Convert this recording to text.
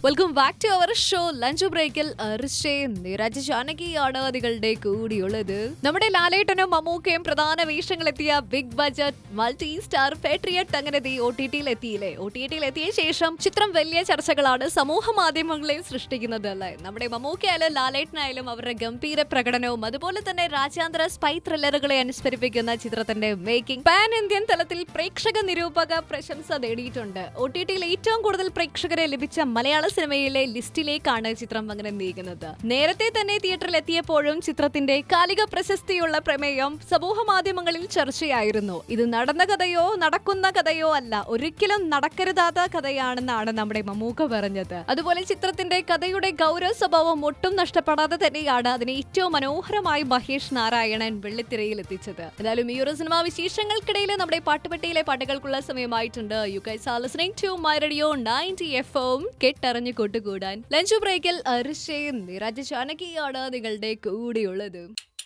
welcome back to our show lunch ബ്രേക്കിൽ അർഷയും നിരജ ജാനകിയാണ് നിങ്ങളുടെ കൂടിയുള്ളത് നമ്മുടെ ലാലേട്ടനും മമ്മൂക്കയും പ്രധാന വേഷങ്ങളെത്തിയ big budget multi star patriot അങ്ങനെ ഒ ടി ടിയിൽ എത്തിയില്ലേ ഒ ടി ടിയിൽ എത്തിയ ശേഷം ചിത്രം വലിയ ചർച്ചകളാണ് സമൂഹ മാധ്യമങ്ങളെയും സൃഷ്ടിക്കുന്നത് അല്ലേ നമ്മുടെ മമ്മൂക്കയായാലും ലാലേട്ടനായാലും അവരുടെ ഗംഭീര പ്രകടനവും അതുപോലെ തന്നെ രാജ്യാന്തര സ്പൈ ത്രില്ലറുകളെ അനുസ്മരിപ്പിക്കുന്ന ചിത്രത്തിന്റെ മേക്കിംഗ് പാൻ ഇന്ത്യൻ തലത്തിൽ പ്രേക്ഷക നിരൂപക പ്രശംസ നേടിയിട്ടുണ്ട് ഒ ടി ടിയിൽ ഏറ്റവും കൂടുതൽ പ്രേക്ഷകരെ ലഭിച്ച മലയാള സിനിമയിലെ ലിസ്റ്റിലേക്കാണ് ചിത്രം അങ്ങനെ നീങ്ങുന്നത് നേരത്തെ തന്നെ തിയേറ്ററിൽ എത്തിയപ്പോഴും ചിത്രത്തിന്റെ കാലിക പ്രശസ്തിയുള്ള പ്രമേയം സമൂഹ മാധ്യമങ്ങളിൽ ചർച്ചയായിരുന്നു ഇത് നടന്ന കഥയോ നടക്കുന്ന കഥയോ അല്ല ഒരിക്കലും നടക്കരുതാത്ത കഥയാണെന്നാണ് നമ്മുടെ മമ്മൂക്ക പറഞ്ഞത് അതുപോലെ ചിത്രത്തിന്റെ കഥയുടെ ഗൗരവ സ്വഭാവം ഒട്ടും നഷ്ടപ്പെടാതെ തന്നെയാണ് അതിനെ ഏറ്റവും മനോഹരമായി മഹേഷ് നാരായണൻ വെള്ളിത്തിരയിൽ എത്തിച്ചത് എന്തായാലും ഈ ഒരു സിനിമാ വിശേഷങ്ങൾക്കിടയിൽ നമ്മുടെ പാട്ടുപെട്ടിയിലെ പാട്ടുകൾക്കുള്ള സമയമായിട്ടുണ്ട് you guys are listening to my radio 90 FM കെട്ടറിഞ്ഞു കൂട്ടുകൂടാൻ ലഞ്ച് ബ്രേക്കിൽ അരിശയും നിരജ ചാനകിയാണ് നിങ്ങളുടെ കൂടെയുള്ളത്